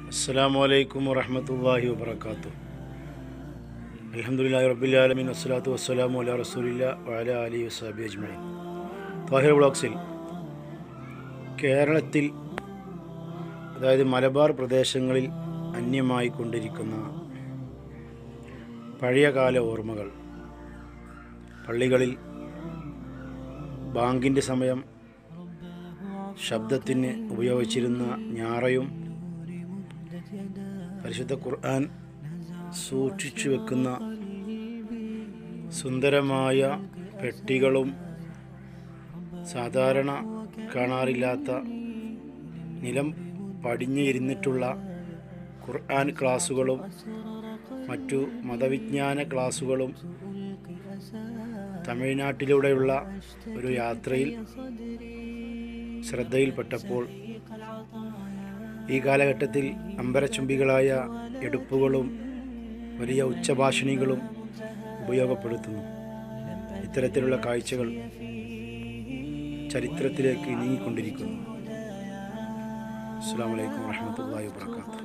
അസ്സാം വലൈക്കും വറഹമത്തല്ലാഹി വബർക്കാത്തു അലഹമുല്ലാ റബ്ബുലാലമീൻ വസ്സലാത്തു വസ്സലാമു അല റസൂലില്ല വഅല അലി വസാബി അജ്മൈൻ താഹിർ ബ്ലോക്സിൽ കേരളത്തിൽ അതായത് മലബാർ പ്രദേശങ്ങളിൽ അന്യമായി കൊണ്ടിരിക്കുന്ന പഴയകാല ഓർമ്മകൾ പള്ളികളിൽ ബാങ്കിൻ്റെ സമയം ശബ്ദത്തിന് ഉപയോഗിച്ചിരുന്ന ഞാറയും പരിശുദ്ധ ഖുർആൻ സൂക്ഷിച്ചു വെക്കുന്ന സുന്ദരമായ പെട്ടികളും സാധാരണ കാണാറില്ലാത്ത നിലം പടിഞ്ഞു ഇരുന്നിട്ടുള്ള ഖുർആൻ ക്ലാസ്സുകളും മറ്റു മതവിജ്ഞാന ക്ലാസ്സുകളും തമിഴ്നാട്ടിലൂടെയുള്ള ഒരു യാത്രയിൽ ശ്രദ്ധയിൽപ്പെട്ടപ്പോൾ ഈ കാലഘട്ടത്തിൽ അമ്പരച്ചുംബികളായ എടുപ്പുകളും വലിയ ഉച്ചഭാഷിണികളും ഉപയോഗപ്പെടുത്തുന്നു ഇത്തരത്തിലുള്ള കാഴ്ചകൾ ചരിത്രത്തിലേക്ക് നീങ്ങിക്കൊണ്ടിരിക്കുന്നു അസ്സാം വലൈക്കും വാഹമത്തല്ലാ വാത്തു